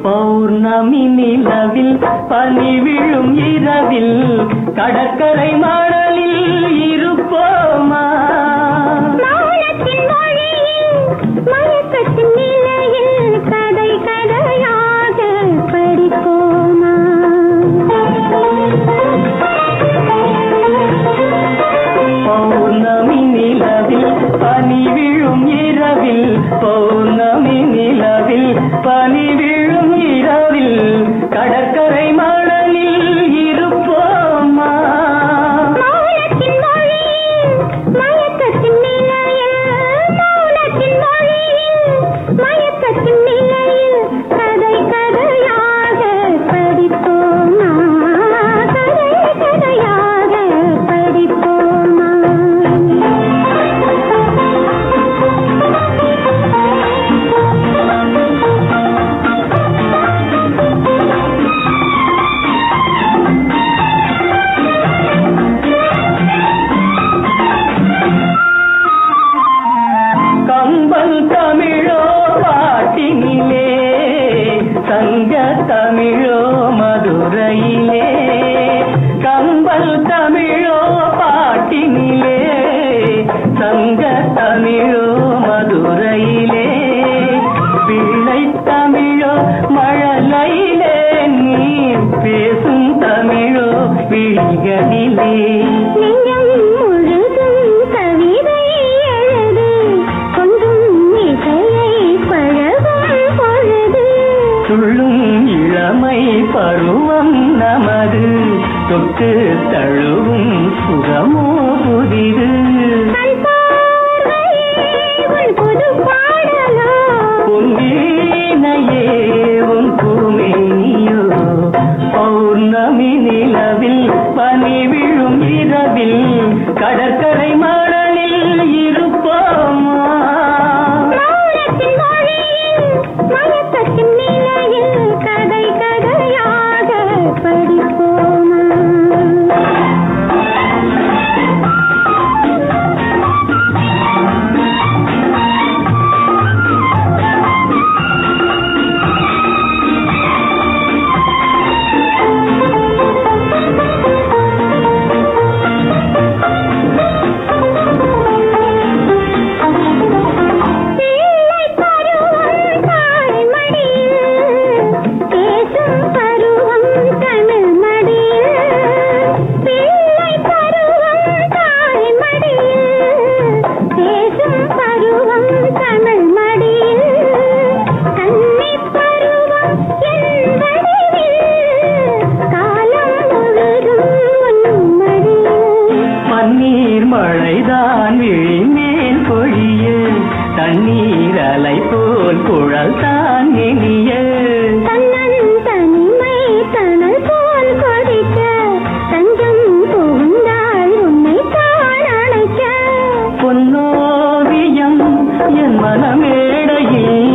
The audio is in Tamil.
பௌர்ணமி நிலவில் பனி விழும் இரவில் கடற்கரை மணலில் இருப்போமா மௌனத்தின் மொழியில் மயக்கத்தின் நிலையில் கதை கதையாக படிப்போமா பௌர்ணமி நிலவில் பனி விழும் இரவில் பௌர்ணமி நிலவில் பனி விழும் இரவில் கடற்கரை மணலில் இருப்போமா மௌனத்தின் மொழியில் மயக்கத்தின் நிலையில் மௌனத்தின் மொழியில் மயக்கத்தின் நிலையில் கதை கதையாக படிப்போமா கதை கதையாக படிப்போமா கம்பல் தமிழோ பாட்டினிலே சங்க தமிழோ மதுரையிலே கம்பல் தமிழோ பாட்டினிலே சங்க தமிழோ மதுரையிலே பிள்ளை தமிழோ மழலையிலே நீ பேசும் தமிழோ விழிகளிலே நெஞ்சம் முழுதும் கவிதை எழுது கொஞ்சம் இசையை பழகும் பொழுது துள்ளும் இளமை பருவம் நமது தொட்டு தழுவும் சுகமோ புதிது கண் பார்வையே உன் புது பாடலோ பொன்னீனையே உன் பூமேனியோ பௌர்ணமி நிலவில் பனி விழும் இரவில் கடற்கரை மணலில் இருப்போமா மௌனத்தின் மொழியில் மயக்கத்தின் நிலையில் கதை கதையாக படிப்போமா பிள்ளை பருவம் தாய் மடியில் பேசும் பருவம் தமிழ் மடியில் பிள்ளை பருவம் தாய் மடியில் பேசும் பருவம் தமிழ் மடியில் கன்னி பருவம் என் வடிவில் காலம் முழுதும் உன் மடியில் பன்னீர் மழைதான் விழிமேல் பொழிய தண்ணீர் அலை போல் குழல் தான் இனிய தன்னன் தனிமை தனல் போல் கொதிக்க தஞ்சம் புகுந்தாள் உன்னை தான் அணைக்க பொன்னோவியம் என் மனமேடையில்